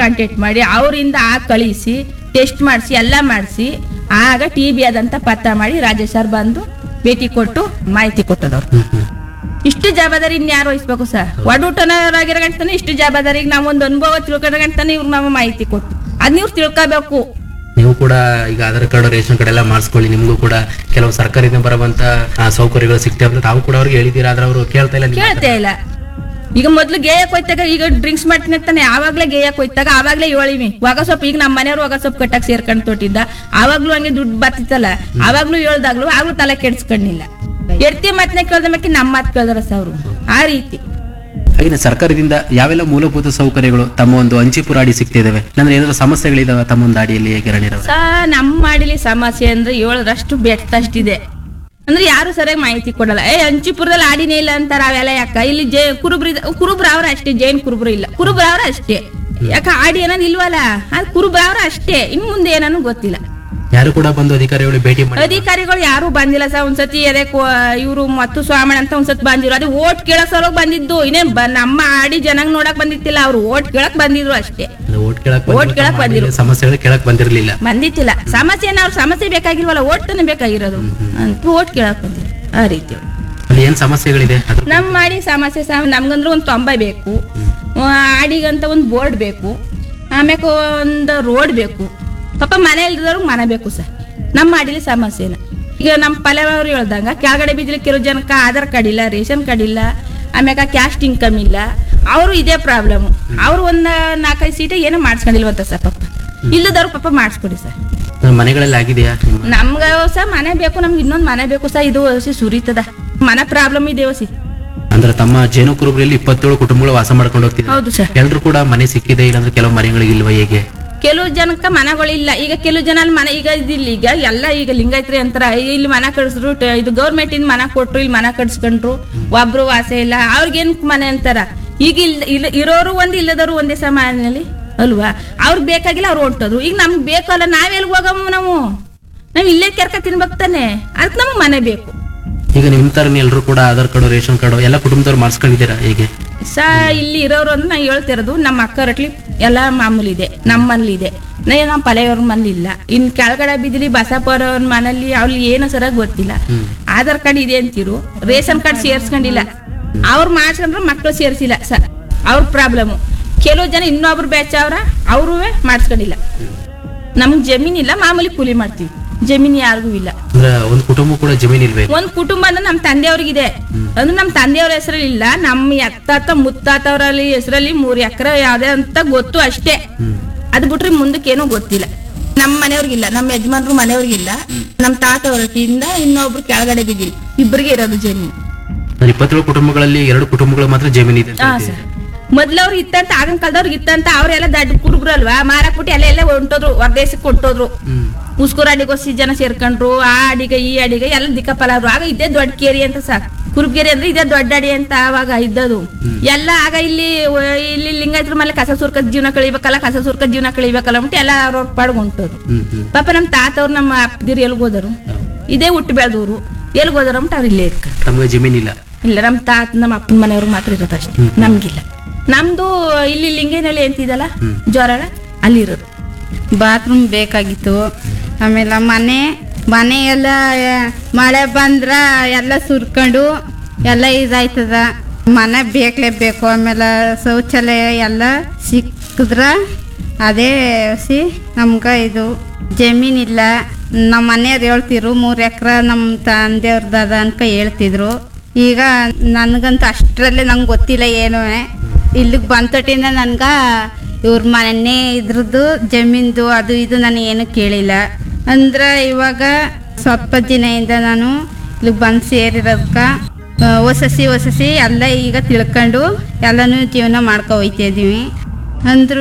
Contact ಮಾಡಿ ಅವರಿಂದ ಆ ಕಳಿಸಿ ಟೆಸ್ಟ್ ಮಾಡಿಸಿ ಎಲ್ಲ ಮಾಡಿಸಿ ಆಗ ಟಿ ಬಿ ಅದಂತ ಪತ್ತ ಮಾಡಿ ರಾಜೇಶ್ ಸರ್ ಬಂದು ಭೇಟಿ ಕೊಟ್ಟು ಮಾಹಿತಿ ಕೊಟ್ಟದವ್ರು ಹ್ಮ್ ಹ್ಮ್ ಇಷ್ಟು ಜವಾಬ್ದಾರಿ ಇನ್ಯಾರು ವಹಿಸ್ಬೇಕು ಸರ್ ಒಡೂಟನವರಾಗಿರೋ ಗಂಟನೆ ಇಷ್ಟು ಜವಾಬ್ದಾರಿಗೆ ನಾವು ಒಂದು ಅನುಭವ ತಿಳ್ಕೊಂಡ ಗಂಟನೆ ಇವ್ರು ನಾವು ಮಾಹಿತಿ ಕೊಟ್ಟು ಅದ್ ನೀವು ತಿಳ್ಕೋಬೇಕು ನೀವು ಕೂಡ ಈಗ ಆಧಾರ್ ಕಾರ್ಡ್ ರೇಷನ್ ಕಾರ್ಡ್ ಎಲ್ಲ ಮಾಡಿಸ್ಕೊಳ್ಳಿ ನಿಮ್ಗೂ ಕೂಡ ಕೆಲವು ಸರ್ಕಾರದಿಂದ ಬರುವಂತ ಆ, ಸೌಕರ್ಯಗಳು ಸಿಗ್ತೇವೆ ಅಂತ ತಾವು ಕೂಡ ಅವ್ರಿಗೆ ಹೇಳಿದೀರಾ ಆದ್ರೆ ಅವರು ಕೇಳ್ತಾ ಇಲ್ಲ ನಿಮ್ಮ ಹತ್ರ. ಕೇಳ್ತೇ ಇಲ್ಲ ಈಗ ಮೊದ್ಲು ಗೇಯಕ್ ಹೋಯ್ತಾಗ ಈಗ ಡ್ರಿಂಕ್ಸ್ ಮಾಡ್ತೀನಿ ಅಂತಾನೆ ಆವಾಗ್ಲೇ ಗೇಯಕ್ ಹೋಯ್ತಾಗ ಆವಾಗ್ಲೇ ಹೇಳಿವಿ ಒಗ ಸೊಪ್ಪು ಈಗ ನಮ್ಮ ಮನೆಯವ್ರು ಒಗ ಸೊಪ್ಪು ಕಟ್ಟಕ್ ಸೇರ್ಕೊಂಡ್ ತೊಟ್ಟಿದ್ದ ಆವಾಗ್ಲೂ ಹಂಗೆ ದುಡ್ಡು ಬರ್ತಿತ್ತಲ್ಲ ಆವಾಗ್ಲೂ ಹೇಳ್ದಾಗ್ಲೂ ಆಗ್ಲೂ ತಲೆ ಕೆಡ್ಸ್ಕೊಂಡಿಲ್ಲ ಎಡ್ತಿ ಮಾತನ್ನ ಕೇಳ್ದ ಮೇಲೆ ನಮ್ಮ ಮಾತು ಕೇಳ್ದಾರ ಸ ಅವ್ರು ಆ ರೀತಿ ಹಾಗೆ ಸರ್ಕಾರದಿಂದ ಯಾವೆಲ್ಲ ಮೂಲಭೂತ ಸೌಕರ್ಯಗಳು ತಮ್ಮ ಒಂದು ಅಂಚಿಪುರ ಅಡಿ ಸಿಗ್ತಿದಾವೆ ಅಂದ್ರೆ ಏನಾದ್ರು ಸಮಸ್ಯೆಗಳಿದಾವೆ ತಮ್ಮ ಒಂದು ಅಡಿಯಲ್ಲಿ ಗಿರಣಿರವ್ರೆ ಸ ನಮ್ಮ ಮಾಡಿಲಿ ಸಮಸ್ಯೆ ಅಂದ್ರೆ ಏಳರಷ್ಟು ಬೆಟ್ಟದಷ್ಟಿದೆ ಅಂದ್ರೆ ಯಾರು ಸರಿಯಾಗಿ ಮಾಹಿತಿ ಕೊಡಲ್ಲ ಏ ಅಂಚಿಪುರದಲ್ಲಿ ಆಡಿನೇ ಇಲ್ಲ ಅಂತಾರ ಅವೆಲ್ಲ ಯಾಕ ಇಲ್ಲಿ ಜೈ ಕುರುಬ್ರ ಕುರುಬ್ರ ಅವ್ರ ಅಷ್ಟೇ ಜೈನ್ ಕುರುಬ್ರು ಇಲ್ಲ ಕುರುಬ್ರ ಅವ್ರ ಅಷ್ಟೇ ಯಾಕ ಆಡಿ ಏನೋ ಇಲ್ವಲ್ಲ ಅದು ಕುರುಬ್ರ ಅವ್ರ ಅಷ್ಟೇ ಇನ್ ಮುಂದೆ ಏನನ್ನು ಗೊತ್ತಿಲ್ಲ ಯಾರು ಕೂಡ ಬಂದು ಅಧಿಕಾರಿಗಳು ಭೇಟಿ ಮಾಡಿ ಅಧಿಕಾರಿಗಳು ಯಾರು ಬಂದಿಲ್ಲ ಸರ್ ಒಂದ್ಸತಿ ಅದೇ ಇವರು ಮತ್ತು ಸ್ವಾಮಿ ಅಂತ ಒಂದ್ಸತಿ ಬಂದಿರು ಅದೇ ಓಟ್ ಕೇಳಕ್ ಸಲುವಾಗಿ ಬಂದಿದ್ದು ಇನ್ನೇನ್ ಬ- ನಮ್ಮ ಆಡಿ ಜನಂಗ್ ನೋಡಕ್ ಬಂದಿತ್ತಿಲ್ಲ ಅವ್ರು ಓಟ್ ಕೇಳಕ್ ಬಂದಿದ್ರು ಅಷ್ಟೇ ಓಟ್ ಕೇಳಕ್ ಓಟ್ ಕೇಳಕ್ ಬಂದಿರು. ಸಮಸ್ಯೆಗಳು ಕೇಳಕ್ ಬಂದಿರ್ಲಿಲ್ಲ ಬಂದಿತ್ತಿಲ್ಲ ಸಮಸ್ಯೆ ಏನ್ ಅವ್ರ ಸಮಸ್ಯೆ ಬೇಕಾಗಿಲ್ವಲ್ಲ ಓಟ್ ತಾನೇ ಬೇಕಾಗಿರೋದು ಅಂತ ಓಟ್ ಕೇಳಕ್ ಬಂದಿರು ಆ ರೀತಿ ಅಲ್ಲಿ ಏನ್ ಸಮಸ್ಯೆಗಳಿದೆ ಅದ್ರ ನಮ್ ಮಾಡಿ ಸಮಸ್ಯೆ ಸಹ ನಮ್ಗಂದ್ರೆ ಒಂದು ತೊಂಬೈ ಬೇಕು ಆ, ಆಡಿಗಂತ ಒಂದು ಬೋರ್ಡ್ ಬೇಕು ಆಮ್ಯಾಕ ಒಂದು ರೋಡ್ ಬೇಕು ಪಾಪ ಮನೆ ಇಲ್ದವ್ರಿಗೆ ಮನೆ ಬೇಕು ಸರ್ ನಮ್ಮ ಮಾಡಿಲಿ ಸಮಸ್ಯೆನ ಈಗ ನಮ್ಮ ಪಲ್ಯವ್ರು ಹೇಳ್ದಂಗ ಕೆಳಗಡೆ ಬಿದ್ದರೆ ಕೆಲವು ಜನಕ್ಕೆ ಆಧಾರ್ ಕಾರ್ಡ್ ಇಲ್ಲ ರೇಷನ್ ಕಾರ್ಡ್ ಇಲ್ಲ ಆಮ್ಯಾಕ ಕ್ಯಾಸ್ಟ್ ಇನ್ಕಮ್ ಇಲ್ಲ ಅವರು ಇದೇ ಪ್ರಾಬ್ಲಮ್ ಅವ್ರು ಒಂದು ನಾಲ್ಕೈದು ಸೀಟ ಏನೋ ಮಾಡಿಸ್ಕೊಂಡಿಲ್ವಂತ ಸರ್ ಪಾಪ ಇಲ್ಲದವ್ರು ಪಾಪ ಮಾಡಿಸ್ಕೊಡಿ ಸರ್ ಮನೆಗಳಲ್ಲಿ ಆಗಿದೆಯಾ ನಿಮ್ಮ ನಮ್ಗ ಸಹ ಮನೆ ಬೇಕು ನಮ್ಗೆ ಇನ್ನೊಂದು ಮನೆ ಬೇಕು ಸಹ ಇದು ಹೊಸಿ ಸುರಿತದ ಮನೆ ಪ್ರಾಬ್ಲಮ್ ಇದೆ ಹೊಸಿ ಅಂದ್ರೆ ತಮ್ಮ ಜೇನು ಕುರುಬರಲ್ಲಿ ಇಪ್ಪತ್ತೇಳು ಕುಟುಂಬಗಳು ವಾಸ ಮಾಡ್ಕೊಂಡು ಹೋಗ್ತಿದ್ದಾರೆ ಹೌದು ಸರ್ ಎಲ್ರು ಕೂಡ ಮನೆ ಸಿಕ್ಕಿದೆ ಇಲ್ಲಾಂದ್ರೆ ಕೆಲವು ಮನೆಗಳಿಗೆ ಇಲ್ವಾ ಹೇಗೆ ಕೆಲವು ಜನಕ್ಕ ಮನೆಗಳಿಲ್ಲ ಈಗ ಕೆಲವು ಜನ ಅಲ್ಲಿ ಮನೆ ಈಗ ಇದಿಲ್ಲ ಈಗ ಎಲ್ಲ ಈಗ ಲಿಂಗಾಯತ್ರಿ ಅಂತಾರ ಇಲ್ಲಿ ಮನೆ ಕಟ್ಸಿದ್ರು ಟ- ಇದು ಗೌರ್ಮೆಂಟ್ ಇಂದ ಮನೆ ಕೊಟ್ರು ಇಲ್ಲಿ ಮನೆ ಕಟ್ಸ್ಕೊಂಡ್ರು ಒಬ್ರು ವಾಸ ಇಲ್ಲ ಅವ್ರಿಗೇನ್ ಮನೆ ಅಂತಾರ ಈಗ ಇಲ್ ಇಲ್ಲ ಇರೋರು ಒಂದ್ ಇಲ್ಲದವರು ಒಂದೇ ಸಮಾನಲ್ಲಿ ಅಲ್ವಾ ಅವ್ರಿಗೆ ಬೇಕಾಗಿಲ್ಲ ಅವ್ರು ಹೊಂಟೋದ್ರು ಈಗ ನಮ್ಗೆ ಬೇಕಲ್ಲ ನಾವೆಲ್ಗ್ ಹೋಗಮ್ಮ ನಾವು ನಾವ್ ಇಲ್ಲೇ ಕೆರ್ಕ ತಿನ್ಬೇಕು ತಾನೆ ಅದಕ್ಕೆ ನಮ್ಗೆ ಮನೆ ಬೇಕು ಈಗ ನಿಮ್ ತರನೇ ಎಲ್ರು ಕೂಡ ಆಧಾರ್ ಕಾರ್ಡು ರೇಷನ್ ಕಾರ್ಡು ಎಲ್ಲ ಕುಟುಂಬದವ್ರು ಮಾಡಿಸ್ಕೊಂಡಿದ್ದೀರಾ ಹೇಗೆ ಸಾ ಇಲ್ಲಿ ಇರೋರು ಅಂದ್ರೆ ನಾ ಹೇಳ್ತಿರೋದು ನಮ್ಮ ಅಕ್ಕ ರಟ್ಲಿ ಎಲ್ಲ ಮಾಮೂಲಿ ಇದೆ ನಮ್ಮಲ್ಲಿ ಇದೆ ನೇ ನಮ್ಮ ಪಲೆಯವ್ರ ಮನೇಲಿ ಇಲ್ಲ ಇನ್ ಕೆಳಗಡೆ ಬಿದ್ದಿಲಿ ಬಸಪ್ಪವ್ರ ಮನೇಲಿ ಅವ್ಲಿ ಏನೋ ಸರಿಯಾಗಿ ಗೊತ್ತಿಲ್ಲ ಆಧಾರ್ ಕಾರ್ಡ್ ಇದೆ ಅಂತಿರು ರೇಷನ್ ಕಾರ್ಡ್ ಸೇರ್ಸ್ಕೊಂಡಿಲ್ಲ ಅವ್ರು ಮಾಡ್ಸ್ಕೊಂಡ್ರು ಮಕ್ಳು ಸೇರ್ಸಿಲ್ಲ ಸರ್ ಅವ್ರ ಪ್ರಾಬ್ಲಮ್ ಕೆಲವು ಜನ ಇನ್ನೊಬ್ರು ಬ್ಯಾಚ್ ಅವ್ರ ಅವ್ರೂ ಮಾಡಿಸ್ಕೊಂಡಿಲ್ಲ ನಮ್ಗೆ ಜಮೀನ್ ಇಲ್ಲ ಮಾಮೂಲಿ ಕೂಲಿ ಮಾಡ್ತೀವಿ ಜಮೀನ್ ಯಾರಿಗೂ ಇಲ್ಲ ಅಂದ್ರೆ ಒಂದ್ ಕುಟುಂಬ ಕೂಡ ಜಮೀನ್ ಇಲ್ವೇ ಒಂದ್ ಕುಟುಂಬ ಅಂದ್ರೆ ನಮ್ ತಂದೆಯವ್ರಿಗಿದೆ ಅಂದ್ರೆ ನಮ್ ತಂದೆಯವ್ರ ಹೆಸರಲ್ಲಿ ಇಲ್ಲ ನಮ್ಮ ಎತ್ತಾತ ಮುತ್ತಾತವ್ರಲ್ಲಿ ಹೆಸರಲ್ಲಿ ಮೂರ್ ಎಕರೆ ಯಾವ್ದೇ ಅಂತ ಗೊತ್ತು ಅಷ್ಟೇ ಅದ್ ಬಿಟ್ರೆ ಮುಂದಕ್ಕೆ ಏನೂ ಗೊತ್ತಿಲ್ಲ ನಮ್ಮ ಮನೆಯವ್ರಿಗಿಲ್ಲ ನಮ್ಮ ಯಜಮಾನ್ರು ಮನೆಯವ್ರಿಗಿಲ್ಲ ನಮ್ ತಾತವ್ರಟಿಯಿಂದ ಇನ್ನೊಬ್ರು ಕೆಳಗಡೆ ಬಿದ್ದಿಲ್ಲ ಇಬ್ಬರಿಗೆ ಇರೋದು ಜಮೀನು ಅಂದ್ರೆ ಇಪ್ಪತ್ತೇಳು ಕುಟುಂಬಗಳಲ್ಲಿ ಎರಡು ಕುಟುಂಬಗಳು ಮಾತ್ರ ಜಮೀನ್ ಇದೆ ಅಂತ ಹಾ ಹೇಳ್ತೀರಿ. ಸರ್ ಮೊದ್ಲವ್ರು ಇತ್ತಂತ ಆಗಿನ ಕಾಲದವ್ರಿಗೆ ಇತ್ತಂತ ಅವ್ರೆಲ್ಲ ದಡ್ಡ ಕುರುಬ್ರು ಅಲ್ವಾ ಮಾರಾಕ್ಬಿಟ್ಟು ಎಲ್ಲ ಎಲ್ಲ ಹೊಂಟೋದ್ರು ಹೊರದೇಶಕ್ಕೆ ಹೊಂಟೋದ್ರು ಹ್ಮ್ ಉಸ್ಕೂರ್ ಅಡಿಗೋಸಿ ಜನ ಸೇರ್ಕೊಂಡ್ರು ಆ ಅಡಿಗೆ ಈ ಅಡಿಗೆ ಎಲ್ಲ ದಿಕ್ಕಪಲಾದ್ರು ಆಗ ಇದ್ದೇ ದೊಡ್ಡ ಕೇರಿ ಅಂತ ಸಾಕು ಕುರುಬ್ಗೆರೆ ಅಂದ್ರೆ ಇದೇ ದೊಡ್ಡ ಅಡಿ ಅಂತ ಆವಾಗ ಇದ್ದದು ಎಲ್ಲ ಆಗ ಇಲ್ಲಿ ವ- ಇಲ್ಲಿ ಲಿಂಗಾಯತ್ರ ಮೇಲೆ ಕಸ ಸುರ್ಕ ಜೀವನ ಕಳಿಬೇಕಲ್ಲ ಕಸ ಸುರ್ಕ ಜೀವನ ಕಳಿಬೇಕಲ್ಲ ಅಂದ್ಬಿಟ್ಟು ಎಲ್ಲ ಅವ್ರವ್ರ ಪಾಡ್ಗೆ ಹೊಂಟೋರು ಹ್ಮ್ ಹ್ಮ್ ಪಾಪ ನಮ್ಮ ತಾತವ್ರು ನಮ್ಮ ಅಪ್ಪದಿರು ಎಲ್ಗ್ ಹೋದರು ಇದೇ ಹುಟ್ಟು ಬೆಳೆದವ್ರು ಎಲ್ಗ್ ಹೋದರು ಅಂದ್ಬಿಟ್ಟು ಅವ್ರು ಇಲ್ಲೇ ಇರ್ಕ ತಮಗೆ ಜಮೀನ್ ಇಲ್ಲ ಇಲ್ಲ ನಮ್ಮ ತಾತ ನಮ್ಮ ಅಪ್ಪನ ಮನೆಯವ್ರಿಗೆ ಮಾತ್ರ ಇರೋದು ಅಷ್ಟೇ ನಮ್ಗಿಲ್ಲ ನಮ್ದು ಇಲ್ಲಿ ಲಿಂಗೇನಹಳ್ಳಿ ಅಂತಿದಲ್ಲ ಜ್ವರಳ ಅಲ್ಲಿ ಇರೋದು ಬಾತ್ರೂಮ್ ಬೇಕಾಗಿತ್ತು ಆಮೇಲೆ ಮನೆ ಮನೆ ಎಲ್ಲ ಆ, ಮಳೆ ಬಂದ್ರ ಎಲ್ಲ ಸುರ್ಕೊಂಡು ಎಲ್ಲ ಇದಾಯ್ತದ ಮನೆ ಬೇಕಲೇಬೇಕು ಆಮೇಲೆ ಶೌಚಾಲಯ ಎಲ್ಲ ಸಿಕ್ಕಿದ್ರ ಅದೇ ಸಿ ನಮ್ಗೆ ಇದು ಜಮೀನಿಲ್ಲ ನಮ್ಮ ಮನೆಯವ್ರು ಹೇಳ್ತಿರು ಮೂರು ಎಕರೆ ನಮ್ಮ ತಂದೆಯವ್ರದ್ದು ಅನ್ಕ ಹೇಳ್ತಿದ್ರು ಈಗ ನನಗಂತೂ ಅಷ್ಟರಲ್ಲೇ ನಂಗೆ ಗೊತ್ತಿಲ್ಲ ಏನೂ ಇಲ್ಲಿಗೆ ಬಂತೊಟ್ಟಿಂದ ನನ್ಗೆ ಇವ್ರ ಮನೆ ಇದ್ರದ್ದು ಜಮೀನ್ದು ಅದು ಇದು ನಾನು ಏನು ಕೇಳಿಲ್ಲ ಅಂದ್ರೆ ಇವಾಗ ಸ್ವಲ್ಪ ದಿನದಿಂದ ನಾನು ಇಲ್ಲಿಗೆ ಬಂದು ಸೇರಿರೋದಕ್ಕ ಆ, ಹೊಸಸಿ ಹೊಸಸಿ ಎಲ್ಲ ಈಗ ತಿಳ್ಕೊಂಡು ಎಲ್ಲನೂ ಜೀವನ ಮಾಡ್ಕೊ ಹೋಯ್ತಾ ಇದೀವಿ ಅಂದ್ರೂ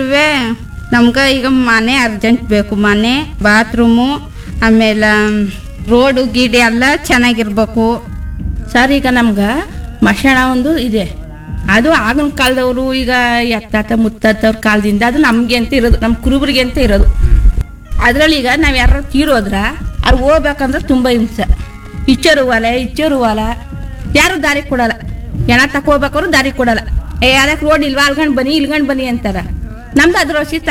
ನಮ್ಗೆ ಈಗ ಮನೆ ಅರ್ಜೆಂಟ್ ಬೇಕು ಮನೆ ಬಾತ್ರೂಮು ಆಮೇಲೆ ರೋಡು ಗಿಡ ಎಲ್ಲ ಚೆನ್ನಾಗಿರ್ಬೇಕು ಸರ್ ಈಗ ನಮ್ಗ ಮಶಾಣ ಒಂದು ಇದೆ ಅದು ಆಗಿನ ಕಾಲದವರು ಈಗ ಎತ್ತಾತ ಮುತ್ತಾತವ್ರ ಕಾಲದಿಂದ ಅದು ನಮ್ಗೆ ಅಂತ ಇರೋದು ನಮ್ಮ ಕುರುಬರಿಗೆ ಅಂತ ಇರೋದು ಅದ್ರಲ್ಲಿ ಈಗ ನಾವ್ ಯಾರು ತೀರೋದ್ರ ಅವ್ರು ಹೋಗ್ಬೇಕಂದ್ರೆ ತುಂಬಾ ಹಿಂಸೆ ಇಚ್ಚರು ಹೊಲ ಇಚ್ಚರು ಹೊಲ ಯಾರು ದಾರಿ ಕೊಡಲ್ಲ ಎಣ ತಕೋಬೇಕಾದ್ರು ದಾರಿ ಕೊಡಲ್ಲ ಏ ಅದಕ್ಕೆ ರೋಡ್ ಇಲ್ವಾ ಅಲ್ಗಂಡ್ ಬನ್ನಿ ಇಲ್ಗಂಡ್ ಬನ್ನಿ ಅಂತಾರ ನಮ್ದು ಅದ್ರ